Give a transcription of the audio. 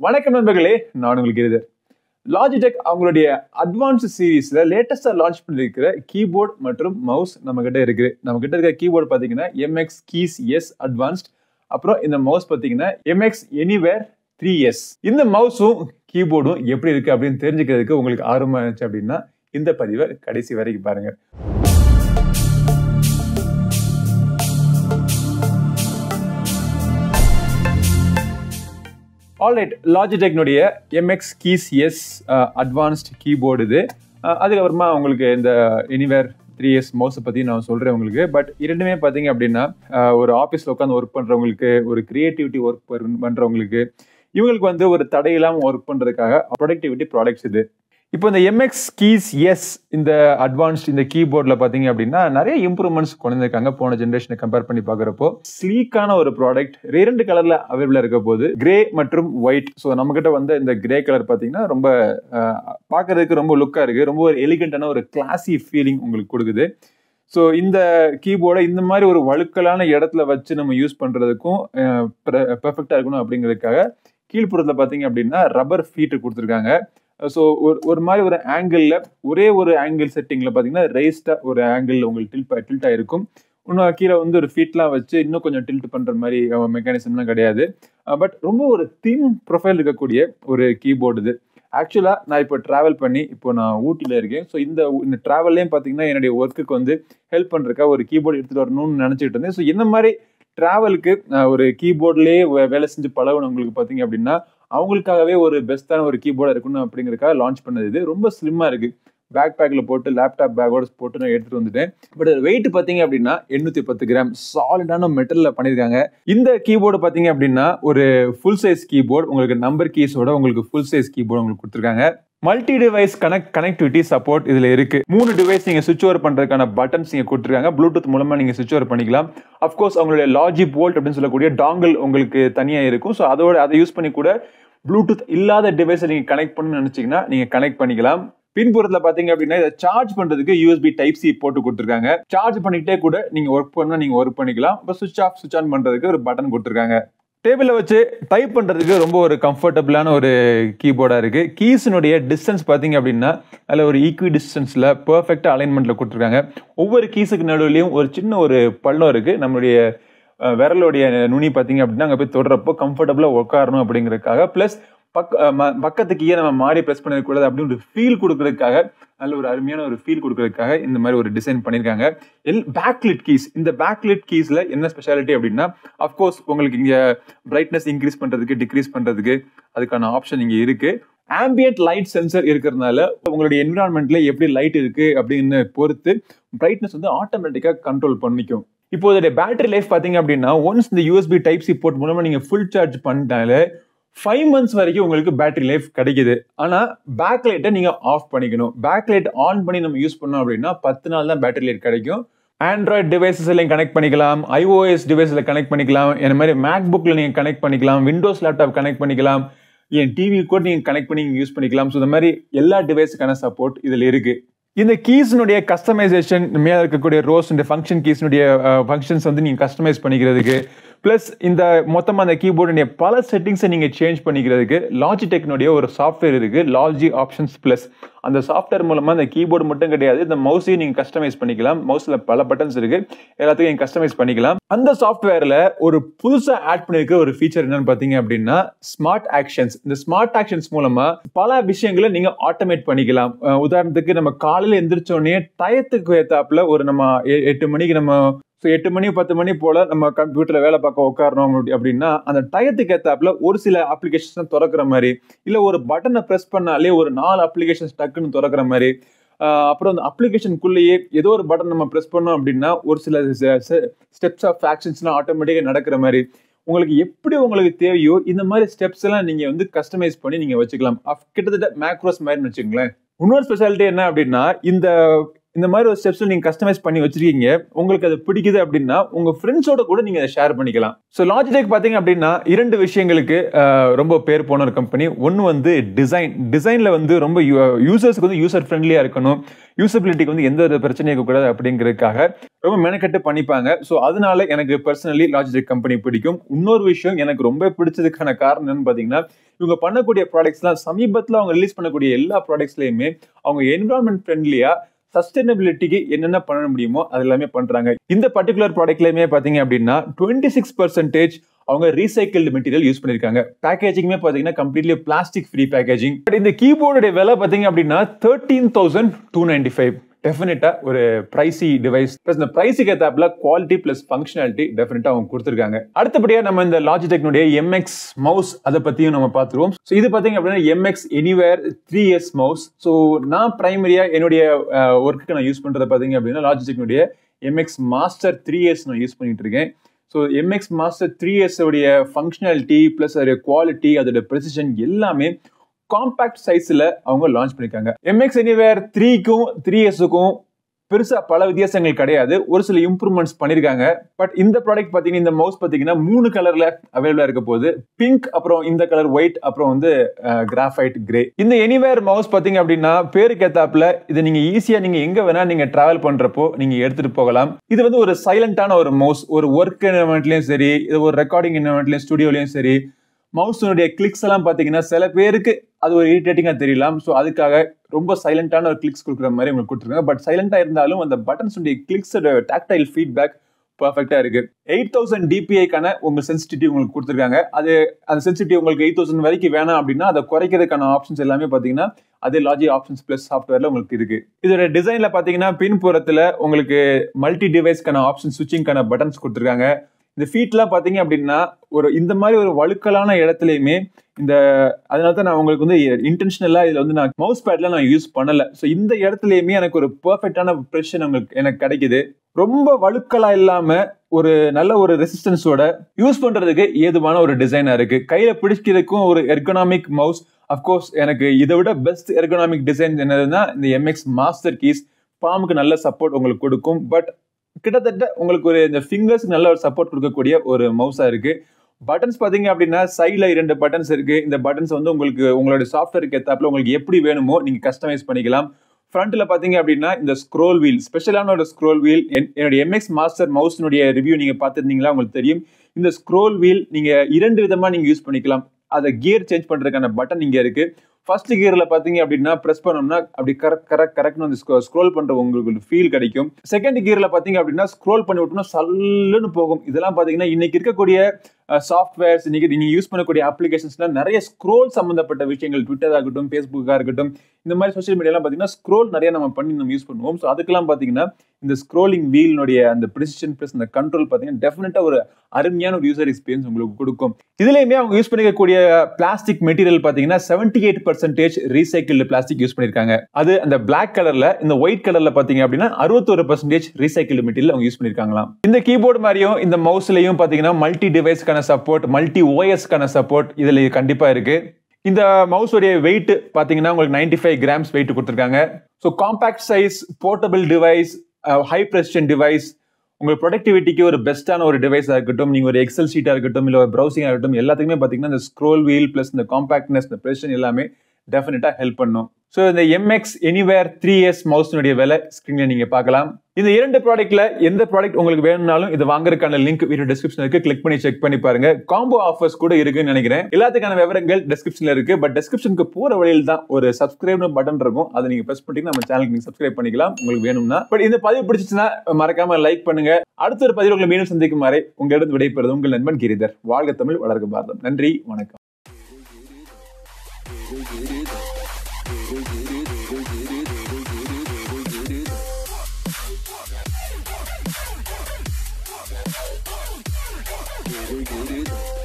வணக்கம் நண்பர்களே நான் உங்களுக்கு இது லாஜிடெக் அவங்களுடைய அட்வான்ஸ் சீரீஸ்ல லேட்டஸ்டா லான்ச் பண்ணிருக்கிற கீபோர்ட் மற்றும் மவுஸ் நம்ம கிட்ட இருக்கு நம்ம கிட்ட இருக்கிற கீபோர்டு பாத்தீங்கன்னா எம்எக்ஸ் கீஸ் எஸ் அட்வான்ஸ்ட் அப்புறம் இந்த மவுஸ் பாத்தீங்கன்னா எம்எக்ஸ் எனிவேர் த்ரீ எஸ் இந்த மவுஸும் கீபோர்டும் எப்படி இருக்கு அப்படின்னு தெரிஞ்சுக்கிறதுக்கு உங்களுக்கு ஆர்வமா இருந்துச்சு அப்படின்னா இந்த பதிவை கடைசி வரைக்கும் பாருங்க ஆல்ரைட் லாஜிடெக்னுடைய MX keys S advanced keyboard இது அஹ் அதுக்கப்புறமா உங்களுக்கு இந்த எனிவேர் த்ரீ இயர்ஸ் மவுஸை பற்றி நான் சொல்கிறேன் உங்களுக்கு பட் இரண்டுமே பார்த்தீங்க அப்படின்னா அஹ் ஒரு ஆஃபீஸில் உட்காந்து ஒர்க் பண்ணுறவங்களுக்கு ஒரு கிரியேட்டிவிட்டி ஒர்க் பண்ணுறவங்களுக்கு இவங்களுக்கு வந்து ஒரு தடையில்லாமல் ஒர்க் பண்ணுறதுக்காக ப்ரொடக்டிவிட்டி ப்ராடக்ட்ஸ் இது இப்போ இந்த எம்எக்ஸ் கீஸ் எஸ் இந்த அட்வான்ஸ்ட் இந்த கீபோர்டில் பார்த்தீங்க அப்படின்னா நிறைய இம்ப்ரூவ்மெண்ட்ஸ் கொண்டு வந்திருக்காங்க போன ஜென்ரேஷனை கம்பேர் பண்ணி பார்க்குறப்போ ஸ்லீக்கான ஒரு ப்ராடக்ட் இரண்டு கலரில் அவைலபிளாக இருக்க போது கிரே மற்றும் ஒயிட் ஸோ நம்மக்கிட்ட வந்து இந்த கிரே கலர் பார்த்தீங்கன்னா ரொம்ப பார்க்கறதுக்கு ரொம்ப லுக்காக இருக்குது ரொம்ப ஒரு எலிகண்டான ஒரு கிளாசி ஃபீலிங் உங்களுக்கு கொடுக்குது ஸோ இந்த கீபோர்டை இந்த மாதிரி ஒரு வழுக்கலான இடத்துல வச்சு நம்ம யூஸ் பண்ணுறதுக்கும் பெர்ஃபெக்டாக இருக்கணும் அப்படிங்கிறதுக்காக கீழ்ப்புறத்தில் பார்த்தீங்க அப்படின்னா ரப்பர் ஃபீட்டு கொடுத்துருக்காங்க ஸோ ஒரு ஒரு மாதிரி ஒரு ஆங்கிளில் ஒரே ஒரு ஆங்கிள் செட்டிங்கில் பார்த்தீங்கன்னா ரைஸ்டாக ஒரு ஆங்கிள் உங்களுக்கு டில்ட் டில்ட் ஆகிருக்கும் இன்னும் கீழே வந்து ஒரு ஃபீட்லாம் வச்சு இன்னும் கொஞ்சம் டில்ட் பண்ணுற மாதிரி மெக்கானிசம்லாம் கிடையாது பட் ரொம்ப ஒரு தின் ப்ரொஃபைல் இருக்கக்கூடிய ஒரு கீபோர்டு இது ஆக்சுவலாக நான் இப்போ ட்ராவல் பண்ணி இப்போ நான் ஊட்டியில் இருக்கேன் ஸோ இந்த இந்த ட்ராவல்லையும் பார்த்தீங்கன்னா என்னுடைய ஒர்க்குக்கு வந்து ஹெல்ப் பண்ணுறக்கா ஒரு கீபோர்டு எடுத்துகிட்டு வரணும்னு நினச்சிட்டு இருந்தேன் ஸோ இந்த மாதிரி ட்ராவலுக்கு ஒரு கீபோர்ட்லேயே வேலை செஞ்சு பழகினவங்களுக்கு பார்த்தீங்க அப்படின்னா அவங்களுக்காகவே ஒரு பெஸ்ட்டான ஒரு கீபோர்டாக இருக்கணும் அப்படிங்கிறதுக்காக லான்ச் பண்ணது இது ரொம்ப ஸ்லிம்மாக இருக்குது பேக் பேக்கில் போட்டு லேப்டாப் பேக்கோட போட்டு நான் எடுத்துகிட்டு வந்துட்டேன் பட் வெயிட் பார்த்தீங்க அப்படின்னா எண்ணூற்றி பத்து கிராம் சாலிடான மெட்டலில் பண்ணியிருக்காங்க இந்த கீபோர்டு பார்த்தீங்க அப்படின்னா ஒரு ஃபுல் சைஸ் கீபோர்டு உங்களுக்கு நம்பர் கீஸோட உங்களுக்கு ஃபுல் சைஸ் கீபோர்டு உங்களுக்கு கொடுத்துருக்காங்க multi device connect connectivity support இதுல இருக்கு மூணு டிவைஸ் நீங்க சுவிச் ஓவர் பண்றதுக்கான பட்டன்ஸ் நீங்க கொடுத்துருக்காங்க ப்ளூடூத் மூலமா நீங்க சுவிச் ஓவர் பண்ணிக்கலாம் அஃப்கோர்ஸ் அவங்களுடைய லாஜி போல்ட் அப்படின்னு சொல்லக்கூடிய டாங்கல் உங்களுக்கு தனியா இருக்கும் ஸோ அதோட அதை யூஸ் பண்ணி கூட ப்ளூடூத் இல்லாத டிவைஸை நீங்க கனெக்ட் பண்ணணும்னு நினைச்சீங்கன்னா நீங்க கனெக்ட் பண்ணிக்கலாம் பின்புறத்துல பாத்தீங்க அப்படின்னா இதை சார்ஜ் பண்றதுக்கு யூஎஸ்பி டைப் சி போட்டு கொடுத்துருக்காங்க சார்ஜ் பண்ணிட்டே கூட நீங்க ஒர்க் பண்ணா நீங்க ஒர்க் பண்ணிக்கலாம் இப்போ சுவிச் ஆஃப் சுவிச் ஆன் பண்றதுக்கு ஒரு பட்டன் கொடுத்துருக்காங்க டேபிளில் வச்சு டைப் பண்ணுறதுக்கு ரொம்ப ஒரு கம்ஃபர்டபுளான ஒரு கீபோர்டாக இருக்குது கீஸினுடைய டிஸ்டன்ஸ் பார்த்தீங்க அப்படின்னா அதில் ஒரு ஈக்வி டிஸ்டன்ஸில் பர்ஃபெக்டாக அலைன்மெண்ட்டில் கொடுத்துருக்காங்க ஒவ்வொரு கீஸுக்கு நடுவுலையும் ஒரு சின்ன ஒரு பள்ளம் இருக்குது நம்மளுடைய விரலுடைய நுனி பார்த்தீங்க அப்படின்னா அங்கே போய் தொடுறப்போ கம்ஃபர்டபுளாக உட்காரணும் அப்படிங்கிறதுக்காக ப்ளஸ் பக் பக்கத்துக்கு ஏன் நம்ம மாறி ப்ரெஸ் பண்ணிடக்கூடாது அப்படின்னு ஒரு ஃபீல் கொடுக்கறதுக்காக நல்ல ஒரு அருமையான ஒரு ஃபீல் கொடுக்கறதுக்காக இந்த மாதிரி ஒரு டிசைன் பண்ணியிருக்காங்க எல் பேக்லிட் கீஸ் இந்த பேக்லிட் கீஸில் என்ன ஸ்பெஷாலிட்டி அப்படின்னா அஃப்கோர்ஸ் உங்களுக்கு இங்கே பிரைட்னஸ் இன்க்ரீஸ் பண்ணுறதுக்கு டிக்ரீஸ் பண்ணுறதுக்கு அதுக்கான ஆப்ஷன் இங்கே இருக்குது ஆம்பியன்ட் லைட் சென்சர் இருக்கிறதுனால உங்களுடைய என்விரான்மெண்ட்ல எப்படி லைட் இருக்கு அப்படின்னு பொறுத்து பிரைட்னஸ் வந்து ஆட்டோமேட்டிக்காக கண்ட்ரோல் பண்ணிக்கும் இப்போ இதோடைய பேட்டரி லைஃப் பார்த்தீங்க அப்படின்னா ஒன்ஸ் இந்த யூஎஸ்பி டைப் சி போர்ட் மூலமாக நீங்கள் ஃபுல் சார்ஜ் பண்ணிட்டாலே ஃபைவ் மந்த்ஸ் வரைக்கும் உங்களுக்கு பேட்டரி லைஃப் கிடைக்குது ஆனால் பேக் லைட்டை நீங்கள் ஆஃப் பண்ணிக்கணும் பேக் லைட் ஆன் பண்ணி நம்ம யூஸ் பண்ணோம் அப்படின்னா பத்து நாள் தான் பேட்டரி லைட் கிடைக்கும் ஆண்ட்ராய்ட் டிவைசஸ்லையும் கனெக்ட் பண்ணிக்கலாம் ஐஓஎஸ் டிவைஸில் கனெக்ட் பண்ணிக்கலாம் இந்த மாதிரி மேக் புக்கில் நீங்கள் கனெக்ட் பண்ணிக்கலாம் விண்டோஸ் லேப்டாப் கனெக்ட் பண்ணிக்கலாம் என் டிவி கூட நீங்கள் கனெக்ட் பண்ணி யூஸ் பண்ணிக்கலாம் ஸோ இந்த மாதிரி எல்லா டிவைஸுக்கான சப்போர்ட் இதில் இருக்குது இந்த கீஸினுடைய கஸ்டமைசேஷன் மேலே இருக்கக்கூடிய ரோஸ் இந்த ஃபங்க்ஷன் கீஸினுடைய ஃபங்க்ஷன்ஸ் வந்து நீங்கள் கஸ்டமைஸ் பண்ணிக்கிறதுக்கு ப்ளஸ் இந்த மொத்தமாக அந்த கீபோர்டுடைய பல செட்டிங்ஸை நீங்கள் சேஞ்ச் பண்ணிக்கிறதுக்கு லாஜிடெக்னுடைய ஒரு சாஃப்ட்வேர் இருக்குது லாஜி ஆப்ஷன்ஸ் ப்ளஸ் அந்த சாஃப்ட்வேர் மூலமாக அந்த கீபோர்டு மட்டும் கிடையாது இந்த மவுஸையும் நீங்கள் கஸ்டமைஸ் பண்ணிக்கலாம் மவுஸில் பல பட்டன்ஸ் இருக்குது எல்லாத்தையும் நீங்கள் கஸ்டமைஸ் பண்ணிக்கலாம் அந்த சாஃப்ட்வேரில் ஒரு புதுசாக ஆட் பண்ணியிருக்க ஒரு ஃபீச்சர் என்னன்னு பார்த்தீங்க அப்படின்னா ஸ்மார்ட் ஆக்ஷன்ஸ் இந்த ஸ்மார்ட் ஆக்ஷன்ஸ் மூலமாக பல விஷயங்களை நீங்கள் ஆட்டோமேட் பண்ணிக்கலாம் உதாரணத்துக்கு நம்ம காலையில் எந்திரிச்சோடனே டயத்துக்கு ஏற்றாப்புல ஒரு நம்ம எட்டு மணிக்கு நம்ம ஸோ எட்டு மணி பத்து மணி போல் நம்ம கம்ப்யூட்டரில் வேலை பார்க்க உட்காரணும் அப்படின்னா அந்த டயத்துக்கு ஏற்றாப்புல ஒரு சில அப்ளிகேஷன்ஸ் திறக்கிற மாதிரி இல்லை ஒரு பட்டனை ப்ரெஸ் பண்ணாலே ஒரு நாலு அப்ளிகேஷன்ஸ் டக்குன்னு திறக்கிற மாதிரி அப்புறம் அந்த அப்ளிகேஷனுக்குள்ளேயே ஏதோ ஒரு பட்டன் நம்ம ப்ரெஸ் பண்ணோம் அப்படின்னா ஒரு சில ஸ்டெப்ஸ் ஆஃப் ஆக்ஷன்ஸ்லாம் ஆட்டோமேட்டிக்காக நடக்கிற மாதிரி உங்களுக்கு எப்படி உங்களுக்கு தேவையோ இந்த மாதிரி ஸ்டெப்ஸ் எல்லாம் நீங்கள் வந்து கஸ்டமைஸ் பண்ணி நீங்கள் வச்சுக்கலாம் கிட்டத்தட்ட மேக்ரோஸ் மாதிரி வச்சுங்களேன் இன்னொரு ஸ்பெஷாலிட்டி என்ன அப்படின்னா இந்த இந்த மாதிரி ஒரு ஸ்டெப்ஸ்ல நீங்க கஸ்டமைஸ் பண்ணி வச்சிருக்கீங்க உங்களுக்கு அது பிடிக்குது அப்படின்னா உங்க ஃப்ரெண்ட்ஸோட கூட நீங்க அதை ஷேர் பண்ணிக்கலாம் ஸோ லாஜிடெக் பாத்தீங்க அப்படின்னா இரண்டு விஷயங்களுக்கு அஹ், ரொம்ப பேர் போன ஒரு கம்பெனி ஒன்று வந்து டிசைன் டிசைன்ல வந்து ரொம்ப யூசர்ஸ்க்கு வந்து யூசர் ஃப்ரெண்ட்லியா இருக்கணும் யூசபிலிட்டிக்கு வந்து எந்த ஒரு பிரச்சனையும் இருக்கக்கூடாது அப்படிங்கிறதுக்காக ரொம்ப மெனக்கட்டு பண்ணிப்பாங்க ஸோ அதனால எனக்கு பர்சனலி லாஜிடெக் கம்பெனி பிடிக்கும் இன்னொரு விஷயம் எனக்கு ரொம்ப பிடிச்சதுக்கான காரணம் என்னன்னு பார்த்தீங்கன்னா இவங்க பண்ணக்கூடிய ப்ராடக்ட்ஸ்லாம் சமீபத்தில் அவங்க ரிலீஸ் பண்ணக்கூடிய எல்லா ப்ராடக்ட்ஸ்லையுமே அவங்க என்விரான்மெண்ட் ஃப்ரெண்ட்லியா சஸ்டைனபிலிட்டிக்கு என்னென்ன பண்ண முடியுமோ அது எல்லாமே பண்றாங்க இந்த பர்டிகுலர் ப்ராடக்ட்லயுமே பாத்தீங்க அப்படின்னா டுவெண்ட்டி சிக்ஸ் பர்சன்டேஜ் அவங்க ரீசைக்கிள்டு மெட்டீரியல் யூஸ் பண்ணிருக்காங்க பேக்கேஜிங்குமே பாத்தீங்கன்னா completely plastic free packaging but இந்த கீபோர்டுடைய விலை பாத்தீங்க அப்படின்னா thirteen thousand two ninety five definitely ஒரு பிரைசி டிவைஸ் பிளஸ் இந்த பிரைஸுக்கு ஏத்தாப்புல குவாலிட்டி பிளஸ் ஃபங்க்ஷனாலிட்டி டெஃபினட்டா அவங்க கொடுத்துருக்காங்க அடுத்தபடியா நம்ம இந்த லாஜிடெக்னுடைய எம்எக்ஸ் மவுஸ் அதை பத்தியும் நம்ம பார்த்துருவோம் ஸோ இது பாத்தீங்க அப்படின்னா MX anywhere three years mouse so நான் பிரைமரியா என்னுடைய ஒர்க்குக்கு நான் யூஸ் பண்றது பாத்தீங்க அப்படின்னா லாஜிடெக்னுடைய எம்எக்ஸ் மாஸ்டர் த்ரீ இயர்ஸ் நான் யூஸ் பண்ணிட்டு இருக்கேன் so MX master three years உடைய ஃபங்க்ஷனாலிட்டி ப்ளஸ் அதோடைய குவாலிட்டி அதோட ப்ரெசிஷன் எல்லாமே காம்பாக்ட் சைஸ்ல அவங்க லான்ச் பண்ணிருக்காங்க எம்எக்ஸ் எனிவேர் த்ரீக்கும் த்ரீ இயர்ஸுக்கும் பெருசா பல வித்தியாசங்கள் கிடையாது ஒரு சில இம்ப்ரூவ்மெண்ட்ஸ் பண்ணிருக்காங்க பட் இந்த ப்ராடக்ட் பாத்தீங்கன்னா இந்த மவுஸ் பாத்தீங்கன்னா மூணு கலர்ல அவைலபிளா இருக்க போகுது பிங்க் அப்புறம் இந்த கலர் ஒயிட் அப்புறம் வந்து கிராஃபைட் கிரே இந்த எனிவேர் மவுஸ் பாத்தீங்க அப்படின்னா பேருக்கு ஏத்தாப்புல இதை நீங்க ஈஸியா நீங்க எங்க வேணா நீங்க டிராவல் பண்றப்போ நீங்க எடுத்துட்டு போகலாம் இது வந்து ஒரு சைலண்டான ஒரு மவுஸ் ஒரு ஒர்க் என்வென்ட்லயும் சரி இது ஒரு ரெக்கார்டிங் என்வென்ட்லயும் ஸ்டுடியோலயும் சரி மவுஸினுடைய கிளிக்ஸ் எல்லாம் பாத்தீங்கன்னா சில பேருக்கு அது ஒரு இரிட்டேட்டிங்கா தெரியலாம் ஸோ அதுக்காக ரொம்ப சைலண்டான ஒரு கிளிக்ஸ் கொடுக்குற மாதிரி உங்களுக்கு கொடுத்துருக்காங்க பட் சைலண்டா இருந்தாலும் அந்த பட்டன்ஸ் கிளிக்ஸோட டாக்டைல் ஃபீட்பேக் பர்ஃபெக்டா இருக்கு எயிட் தௌசண்ட் டிபிஐக்கான உங்க சென்சிட்டிவிட்டி உங்களுக்கு கொடுத்துருக்காங்க அது அந்த சென்சிட்டிவ் உங்களுக்கு எயிட் தௌசண்ட் வரைக்கும் வேணாம் அப்படின்னா அதை குறைக்கிறதுக்கான ஆப்ஷன்ஸ் எல்லாமே பாத்தீங்கன்னா அதே லாஜி ஆப்ஷன்ஸ் பிளஸ் சாஃப்ட்வேர்ல உங்களுக்கு இருக்கு இதோட டிசைன்ல பாத்தீங்கன்னா பின்புறத்துல உங்களுக்கு மல்டி டிவைஸ்க்கான ஆப்ஷன் சுவிச்சிங்கான பட்டன்ஸ் கொடுத்துருக்காங்க இந்த ஃபீட்லாம் பாத்தீங்க அப்படின்னா ஒரு இந்த மாதிரி ஒரு வழுக்கலான இடத்துலயுமே இந்த அதனால தான் நான் உங்களுக்கு வந்து இன்டென்ஷனலா இதுல வந்து நான் மவுஸ் பேட்ல நான் யூஸ் பண்ணல ஸோ இந்த இடத்துலயுமே எனக்கு ஒரு பெர்ஃபெக்டான ப்ரெஷன் உங்களுக்கு எனக்கு கிடைக்குது ரொம்ப வழுக்கலா இல்லாம ஒரு நல்ல ஒரு ரெசிஸ்டன்ஸோட யூஸ் பண்றதுக்கு ஏதுவான ஒரு டிசைனா இருக்கு கையில பிடிக்கிறதுக்கும் ஒரு எர்கனாமிக் மவுஸ் அஃப்கோர்ஸ் எனக்கு இதை விட பெஸ்ட் எர்கனாமிக் டிசைன் என்னதுன்னா இந்த எம்எக்ஸ் மாஸ்டர் கீஸ் பாமுக்கு நல்ல சப்போர்ட் உங்களுக்கு கொடுக்கும் பட் கிட்டத்தட்ட உங்களுக்கு ஒரு இந்த ஃபிங்கர்ஸ் நல்ல ஒரு சப்போர்ட் கொடுக்கக்கூடிய ஒரு மவுஸா இருக்கு பட்டன்ஸ் பாத்தீங்க அப்படின்னா சைட்ல இரண்டு பட்டன்ஸ் இருக்கு இந்த பட்டன்ஸ் வந்து உங்களுக்கு உங்களோட சாஃப்ட்வேருக்கு ஏத்தாப்புல உங்களுக்கு எப்படி வேணுமோ நீங்க கஸ்டமைஸ் பண்ணிக்கலாம் ஃப்ரண்ட்ல பாத்தீங்க அப்படின்னா இந்த ஸ்க்ரோல் வீல் ஸ்பெஷலான ஒரு ஸ்க்ரோல் வீல் என்னுடைய எம்எக்ஸ் மாஸ்டர் மவுஸ்னுடைய ரிவ்யூ நீங்க பார்த்துருந்தீங்களா உங்களுக்கு தெரியும் இந்த ஸ்க்ரோல் வீல் நீங்க இரண்டு விதமா நீங்க யூஸ் பண்ணிக்கலாம் அதை கியர் சேஞ்ச் பண்றதுக்கான பட்டன் இங்க இருக்கு ஃபர்ஸ்ட் கியர்ல பாத்தீங்க அப்படின்னா பிரஸ் பண்ணோம்னா அப்படி கரெக்ட் கரெக்ட் கரெக்ட்னு வந்து ஸ்க்ரோல் பண்ற உங்களுக்கு ஒரு ஃபீல் கிடைக்கும் செகண்ட் கியர்ல பாத்தீங்க அப்படின்னா ஸ்க்ரோல் பண்ணி விட்டோம்னா சல்லுன்னு போகும் இதெல்லாம் பாத்தீங்கன்னா இன்னைக்கு இருக்கக்கூடிய சாஃப்ட்வேர்ஸ் இன்னைக்கு நீங்க யூஸ் பண்ணக்கூடிய அப்ளிகேஷன்ஸ்ல நிறைய ஸ்க்ரோல் சம்பந்தப்பட்ட விஷயங்கள் ட்விட்டர் ஆகட்டும் ஃபேஸ்புக்கா இருக்கட்டும் இந்த மாதிரி சோஷியல் மீடியாலாம் பாத்தீங்கன்னா ஸ்க்ரோல் நிறைய நம்ம பண்ணி நம்ம யூஸ் பண்ணுவோம் ஸோ அதுக்கெல்லாம் பாத்தீங்கன்னா இந்த ஸ்க்ரோலிங் வீலினுடைய அந்த ப்ரிசிஷன் பிளஸ் அந்த கண்ட்ரோல் பாத்தீங்கன்னா டெஃபினட்டா ஒரு அருமையான ஒரு யூசர் எக்ஸ்பீரியன்ஸ் உங்களுக்கு கொடுக்கும் இதுலயுமே அவங்க யூஸ் பண்ணிக்கக்கூடிய பிளாஸ்டிக் மெட்டீரியல் பாத்தீங்கன்னா seventy eight percentage recycle plastic use பண்ணிருக்காங்க அது அந்த பிளாக் கலர்ல இந்த ஒயிட் கலர்ல பாத்தீங்க அப்படின்னா அறுபத்தொரு பர்சன்டேஜ் ரீசைக்கிள் மெட்டீரியல் அவங்க யூஸ் பண்ணிருக்காங்களாம் இந்த கீபோர்டு மாதிரியும் இந்த மவுஸ்லயும் பாத்தீங்கன்னா மல்டி டிவைஸ்க்கான சப்போர்ட் மல்டி ஓஎஸ்க்கான சப்போர்ட் இதுல கண்டிப்பா இருக்கு இந்த மவுஸோடைய வெயிட் பாத்தீங்கன்னா உங்களுக்கு நைன்டி ஃபைவ் கிராம்ஸ் வெயிட் கொடுத்துருக்காங்க so compact size portable device high precision device உங்களுக்கு ப்ரொடக்டிவிட்டிக்கு ஒரு பெஸ்ட்டான ஒரு டிவைஸாக இருக்கட்டும் நீங்கள் ஒரு எக்ஸல் ஷீட்டாக இருக்கட்டும் இல்லை ஒரு ப்ரௌசிங்காக இருக்கட்டும் எல்லாத்துக்குமே பார்த்தீங்கன்னா இந்த ஸ்க்ரோல் வீல் ப்ளஸ் இந்த காம்பாக்ட்னஸ் இந்த ப்ரெஷன் எல்லாமே டெஃபினட்டாக ஹெல்ப் பண்ணும் ஸோ இந்த எம்எக்ஸ் எனிவேர் த்ரீ இயர்ஸ் மவுஸ்னுடைய விலை ஸ்க்ரீனில் நீங்கள் பார்க்கலாம் இந்த இரண்டு ப்ராடக்ட்ல எந்த ப்ராடக்ட் உங்களுக்கு வேணும்னாலும் இது வாங்குறதுக்கான லிங்க் வீடியோ டிஸ்கிரிப்ஷன் இருக்கு கிளிக் பண்ணி செக் பண்ணி பாருங்க காம்போ ஆஃபர்ஸ் கூட இருக்குன்னு நினைக்கிறேன் எல்லாத்துக்கான விவரங்கள் டிஸ்கிரிப்ஷன்ல இருக்கு பட் டிஸ்கிரிப்ஷனுக்கு போற வழியில் தான் ஒரு சப்ஸ்கிரைப் பட்டன் இருக்கும் அதை நீங்க பிரஸ் பண்ணி நம்ம சேனலுக்கு நீங்க சப்ஸ்கிரைப் பண்ணிக்கலாம் உங்களுக்கு வேணும்னா பட் இந்த பதிவு பிடிச்சிச்சுன்னா மறக்காம லைக் பண்ணுங்க அடுத்த ஒரு பதிவு உங்களை மீண்டும் சந்திக்கும் வரை உங்களிடம் விடைபெறுவது உங்கள் நண்பன் கிரிதர் வாழ்க தமிழ் வளர்க்க பாரதம் நன்றி வணக்கம் Get it, get it.